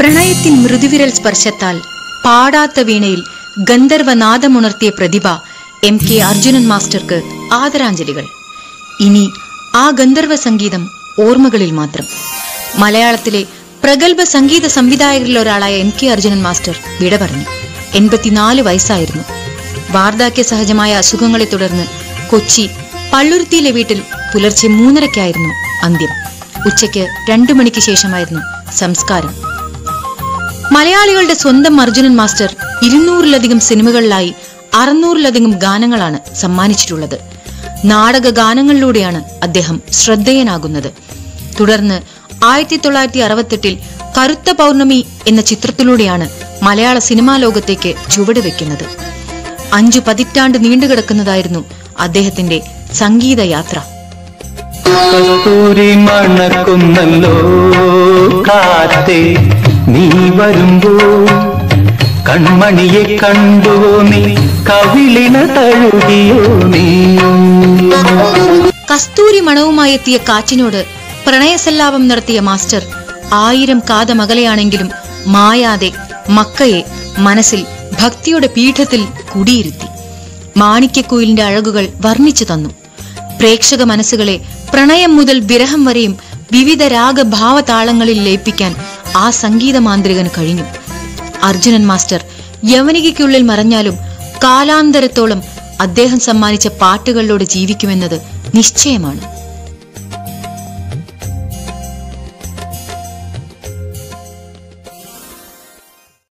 പ്രണയത്തിൻ മൃദുവിരൽ സ്പർശത്താൽ പാടാത്ത വീണയിൽ ഗന്ധർവനാദമുണർത്തിയ പ്രതിഭ എം കെ അർജുനൻ മാസ്റ്റർക്ക് ആദരാഞ്ജലികൾ ഇനി ആ ഗന്ധർവ സംഗീതം ഓർമ്മകളിൽ മാത്രം മലയാളത്തിലെ പ്രഗത്ഭ സംഗീത സംവിധായകരിൽ ഒരാളായ എം കെ അർജുനൻ മാസ്റ്റർ വിട പറഞ്ഞു എൺപത്തിനാല് വയസ്സായിരുന്നു വാർദ്ധക്യ സഹജമായ അസുഖങ്ങളെ തുടർന്ന് കൊച്ചി പള്ളുരുത്തിയിലെ വീട്ടിൽ പുലർച്ചെ മൂന്നരയ്ക്കായിരുന്നു അന്ത്യം ഉച്ചയ്ക്ക് രണ്ടു മണിക്ക് ശേഷമായിരുന്നു സംസ്കാരം മലയാളികളുടെ സ്വന്തം അർജുനൻ മാസ്റ്റർ ഇരുന്നൂറിലധികം സിനിമകളിലായി അറുന്നൂറിലധികം ഗാനങ്ങളാണ് സമ്മാനിച്ചിട്ടുള്ളത് നാടക ഗാനങ്ങളിലൂടെയാണ് അദ്ദേഹം ശ്രദ്ധേയനാകുന്നത് തുടർന്ന് ആയിരത്തി തൊള്ളായിരത്തി അറുപത്തെട്ടിൽ കറുത്ത പൗർണമി എന്ന ചിത്രത്തിലൂടെയാണ് മലയാള സിനിമാ ലോകത്തേക്ക് ചുവടുവെക്കുന്നത് അഞ്ചു പതിറ്റാണ്ട് നീണ്ടുകിടക്കുന്നതായിരുന്നു അദ്ദേഹത്തിന്റെ സംഗീത യാത്ര കസ്തൂരി മണക്കുന്നല്ലോ കാറ്റേ നീ വരുമ്പോ കൺമണിയെ കണ്ടുവോ നീ കവിളിന തഴുകിയോ നീ കസ്തൂരി മണവുമായി എത്തിയ കാറ്റിനോട് പ്രണയസല്ലാപം നടത്തിയ മാസ്റ്റർ ആയിരം കാതമകലെയാണെങ്കിലും മായാതെ മക്കയെ മനസ്സിൽ ഭക്തിയുടെ പീഠത്തിൽ കുടിയിരുത്തി മാണിക്യക്കുയിലിന്റെ അഴകുകൾ വർണ്ണിച്ചു തന്നു പ്രേക്ഷക മനസ്സുകളെ പ്രണയം മുതൽ വിരഹം വരെയും വിവിധ രാഗഭാവതാളങ്ങളിൽ ലയിപ്പിക്കാൻ ആ സംഗീത മാന്ത്രികന് കഴിഞ്ഞു അർജുനൻ മാസ്റ്റർ യവനികയ്ക്കുള്ളിൽ മറഞ്ഞാലും കാലാന്തരത്തോളം അദ്ദേഹം സമ്മാനിച്ച പാട്ടുകളിലൂടെ ജീവിക്കുമെന്നത് നിശ്ചയമാണ്